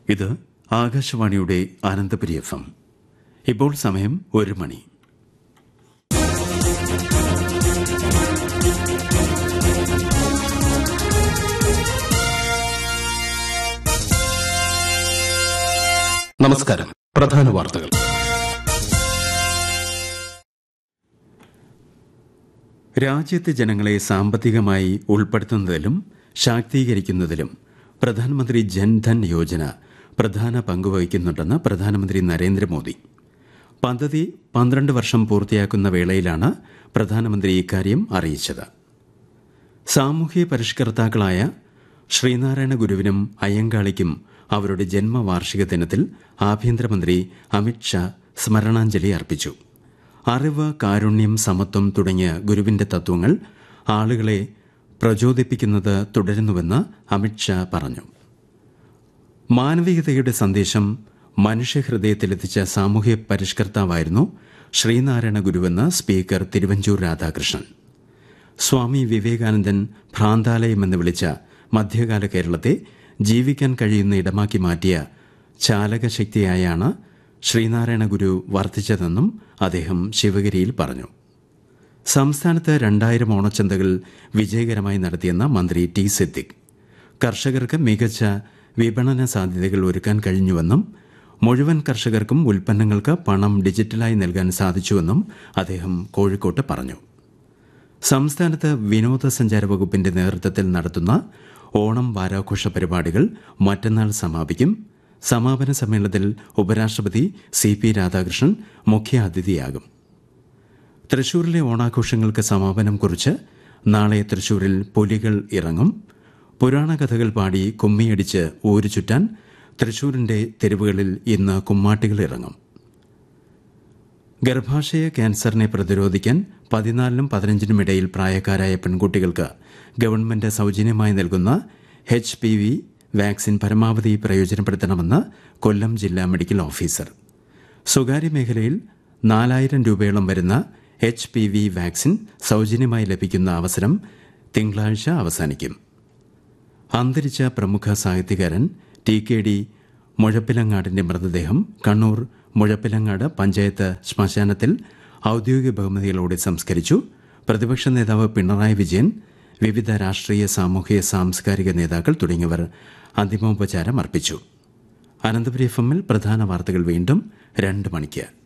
ഇത് ആകാശവാണിയുടെ Anandapuri F M ഇപ്പോൾ സമയം ഒരു മണി നമസ്കാരം പ്രധാന വാർത്തകൾ രാജ്യത്തെ ജനങ്ങളെ സാമ്പത്തികമായി ഉൾപ്പെടുത്തുന്നതിലും ശാക്തീകരിക്കുന്നതിലും പ്രധാനമന്ത്രി ജൻധൻ യോജന പ്രധാന പങ്കുവഹിക്കുന്നുണ്ടെന്ന് പ്രധാനമന്ത്രി നരേന്ദ്രമോദി പദ്ധതി പന്ത്രണ്ട് വർഷം പൂർത്തിയാക്കുന്ന വേളയിലാണ് പ്രധാനമന്ത്രി ഇക്കാര്യം അറിയിച്ചത് സാമൂഹ്യ പരിഷ്കർത്താക്കളായ ശ്രീനാരായണ ഗുരുവിനും അയ്യങ്കാളിക്കും അവരുടെ ജന്മവാർഷിക ദിനത്തിൽ ആഭ്യന്തരമന്ത്രി അമിത് ഷാ സ്മരണാഞ്ജലി അർപ്പിച്ചു അറിവ് കാരുണ്യം സമത്വം തുടങ്ങിയ ഗുരുവിന്റെ തത്വങ്ങൾ ആളുകളെ പ്രചോദിപ്പിക്കുന്നത് തുടരുന്നുവെന്ന് അമിത് ഷാ പറഞ്ഞു മാനവികതയുടെ സന്ദേശം മനുഷ്യഹൃദയത്തിലെത്തിച്ച സാമൂഹ്യ പരിഷ്കർത്താവായിരുന്നു ശ്രീനാരായണ ഗുരുവെന്ന് സ്പീക്കർ തിരുവഞ്ചൂർ രാധാകൃഷ്ണൻ സ്വാമി വിവേകാനന്ദൻ ഭ്രാന്താലയമെന്ന് വിളിച്ച മധ്യകാല കേരളത്തെ ജീവിക്കാൻ കഴിയുന്ന ഇടമാക്കി മാറ്റിയ ചാലകശക്തിയായാണ് ശ്രീനാരായണ ഗുരു വർദ്ധിച്ചതെന്നും അദ്ദേഹം ശിവഗിരിയിൽ പറഞ്ഞു സംസ്ഥാനത്ത് രണ്ടായിരം ഓണച്ചന്തകൾ വിജയകരമായി നടത്തിയെന്ന മന്ത്രി ടി സിദ്ദിഖ് കർഷകർക്ക് മികച്ച വിപണന സാധ്യതകൾ ഒരുക്കാൻ കഴിഞ്ഞുവെന്നും മുഴുവൻ കർഷകർക്കും ഉൽപ്പന്നങ്ങൾക്ക് പണം ഡിജിറ്റലായി നൽകാൻ സാധിച്ചുവെന്നും അദ്ദേഹം കോഴിക്കോട്ട് പറഞ്ഞു സംസ്ഥാനത്ത് വിനോദസഞ്ചാര വകുപ്പിന്റെ നേതൃത്വത്തിൽ നടത്തുന്ന ഓണം വാരാഘോഷ പരിപാടികൾ മറ്റന്നാൾ സമാപിക്കും സമാപന സമ്മേളനത്തിൽ ഉപരാഷ്ട്രപതി സി പി രാധാകൃഷ്ണൻ മുഖ്യാതിഥിയാകും തൃശൂരിലെ ഓണാഘോഷങ്ങൾക്ക് സമാപനം കുറിച്ച് നാളെ തൃശൂരിൽ പുലികൾ ഇറങ്ങും പുരാണ കഥകൾ പാടി കുമ്മിയടിച്ച് ഊരു ചുറ്റാൻ തൃശൂരിന്റെ തെരുവുകളിൽ ഇന്ന് കുമ്മാട്ടികൾ ഇറങ്ങും ഗർഭാശയ ക്യാൻസറിനെ പ്രതിരോധിക്കാൻ പതിനാലിനും പതിനഞ്ചിനും ഇടയിൽ പ്രായക്കാരായ പെൺകുട്ടികൾക്ക് ഗവൺമെന്റ് സൗജന്യമായി നൽകുന്ന എച്ച് പി വി വാക്സിൻ പരമാവധി പ്രയോജനപ്പെടുത്തണമെന്ന് കൊല്ലം ജില്ലാ മെഡിക്കൽ ഓഫീസർ സ്വകാര്യ മേഖലയിൽ നാലായിരം രൂപയോളം വരുന്ന എച്ച് പി വി വാക്സിൻ സൗജന്യമായി ലഭിക്കുന്ന അവസരം തിങ്കളാഴ്ച അവസാനിക്കും അന്തരിച്ച പ്രമുഖ സാഹിത്യകാരൻ ടി കെ ഡി മുഴപ്പിലങ്ങാടിന്റെ മൃതദേഹം കണ്ണൂർ മുഴപ്പിലങ്ങാട് പഞ്ചായത്ത് ശ്മശാനത്തിൽ ഔദ്യോഗിക ബഹുമതികളോടെ സംസ്കരിച്ചു പ്രതിപക്ഷ നേതാവ് പിണറായി വിജയൻ വിവിധ രാഷ്ട്രീയ സാമൂഹിക സാംസ്കാരിക നേതാക്കൾ തുടങ്ങിയവർ അന്തിമോപചാരം അർപ്പിച്ചു അനന്തപുരി എഫ് എമ്മിൽ പ്രധാന വാർത്തകൾ വീണ്ടും രണ്ട് മണിക്ക്